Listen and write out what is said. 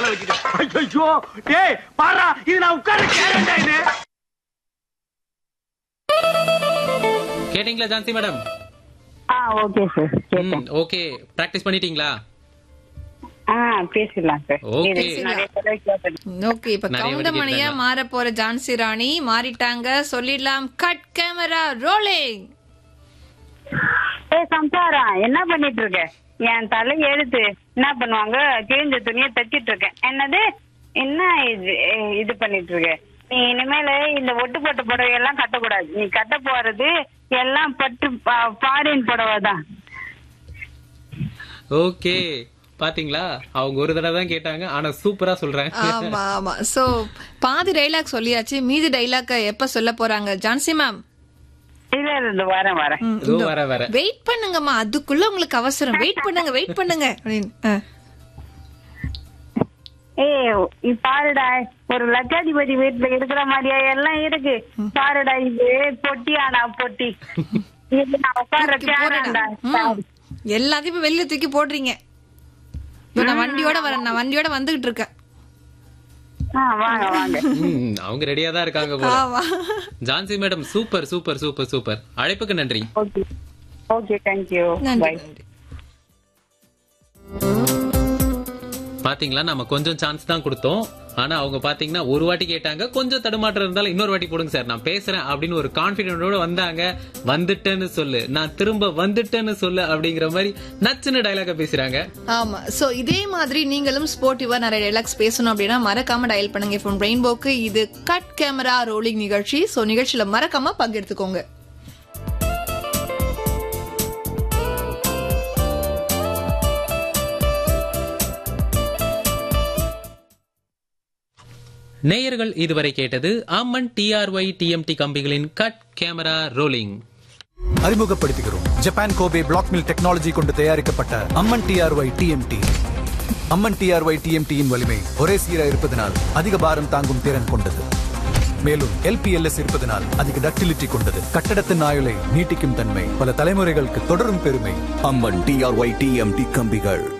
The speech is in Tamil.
காலை வச்சுட்டேன் ஐயோ டேய் பாரா இது நான் உட்கார கேரண்டா இது கேட்டீங்களா ஜான்சி மேடம் ஆ ஓகே சார் கேட்டேன் ஓகே பிராக்டிஸ் பண்ணிட்டீங்களா ஆ பேசிடலாம் சார் Okay. இது நிறைய தடவை கேட்டேன் ஓகே இப்ப நிறைய வாட்டி கவுண்டமணியா கேட்டாங்க. மாற போற ஜான்சி ராணி மாறிட்டாங்க சொல்லிடலாம் கட் கேமரா ரோலிங் ஏ சம்சாரா என்ன பண்ணிட்டு இருக்க என் தலை எழுத்து என்ன பண்ணுவாங்க கிழிஞ்ச துணியை தச்சிட்டு இருக்கேன் என்னது என்ன இது ஏ, இது பண்ணிட்டு இருக்க நீ இனிமேல இந்த ஒட்டு போட்ட புடவை எல்லாம் கட்டக்கூடாது நீ கட்ட போறது எல்லாம் பட்டு ஃபாரின் புடவை தான் ஓகே பாத்தீங்களா அவங்க ஒரு தடவை தான் கேட்டாங்க ஆனா சூப்பரா சொல்றாங்க ஆமா ஆமா சோ பாதி டைலாக் சொல்லியாச்சு மீதி டைலாக் எப்ப சொல்ல போறாங்க ஜான்சி மேம் இல்ல இருந்து வரேன் வரேன் இதோ வர வர வெயிட் பண்ணுங்கம்மா அதுக்குள்ள உங்களுக்கு அவசரம் வெயிட் பண்ணுங்க வெயிட் பண்ணுங்க அப்படின்னு ஆ. ஏய் நீ பாருடா ஒரு லட்சாதிபதி வீட்டுல இருக்கிற மாதிரியா எல்லாம் இருக்கு பாருடா இது பொட்டியாடா பொட்டி இது நான் உட்கார தூக்கி போடுடா. சேரண்டா ம். எல்லாத்தையும் இப்ப வெளியில தூக்கி போடுறீங்க இதோ நான் வண்டியோட வரேன் நான் வண்டியோட வந்துகிட்டு இருக்கேன் ஆ, வாங்க வாங்க ம், அவங்க ரெடியா தான் இருக்காங்க போல ஆமா Jhansi madam super super super super அழைப்புக்கு நன்றி ஓகே ஓகே தேங்க்யூ நன்றி பை நன்றி பாத்தீங்களா நம்ம கொஞ்சம் சான்ஸ் தான் கொடுத்தோம் ஆனா அவங்க பாத்தீங்கன்னா ஒரு வாட்டி கேட்டாங்க கொஞ்சம் தடுமாற்றம் இருந்தாலும் இன்னொரு வாட்டி போடுங்க சார் நான் பேசுறேன் அப்படின்னு ஒரு கான்பிடென்டோட வந்தாங்க வந்துட்டேன்னு சொல்லு நான் திரும்ப வந்துட்டேன்னு சொல்லு அப்படிங்கிற மாதிரி நச்சுன்னு டைலாக பேசுறாங்க ஆமா சோ இதே மாதிரி நீங்களும் ஸ்போர்ட்டிவா நிறைய டைலாக்ஸ் பேசணும் அப்படின்னா மறக்காம டயல் பண்ணுங்க ஃபோன் ரெயின்போக்கு இது கட் கேமரா ரோலிங் நிகழ்ச்சி சோ நிகழ்ச்சியில மறக்காம பங்கெடுத்துக்கோங்க நேயர்கள் இதுவரை கேட்டது அம்மன் டிஆர்ஒய் டிஎம்டி கம்பிகளின் கட் கேமரா ரோலிங் அறிமுகப்படுத்துகிறோம் Japan Kobe black mill technology கொண்டு தயாரிக்கப்பட்ட Amman TRY TMT Amman TRY டிஎம்டியின் வலிமை ஒரே சீரா இருப்பதனால் அதிக பாரம் தாங்கும் திறன் கொண்டது மேலும் எல்பிஎல்எஸ் இருப்பதனால் அதிக டக்டிலிட்டி கொண்டது கட்டடத்தின் ஆயுளை நீட்டிக்கும் தன்மை பல தலைமுறைகளுக்கு தொடரும் பெருமை அம்மன் டிஆர்ஒய் டிஎம்டி கம்பிகள்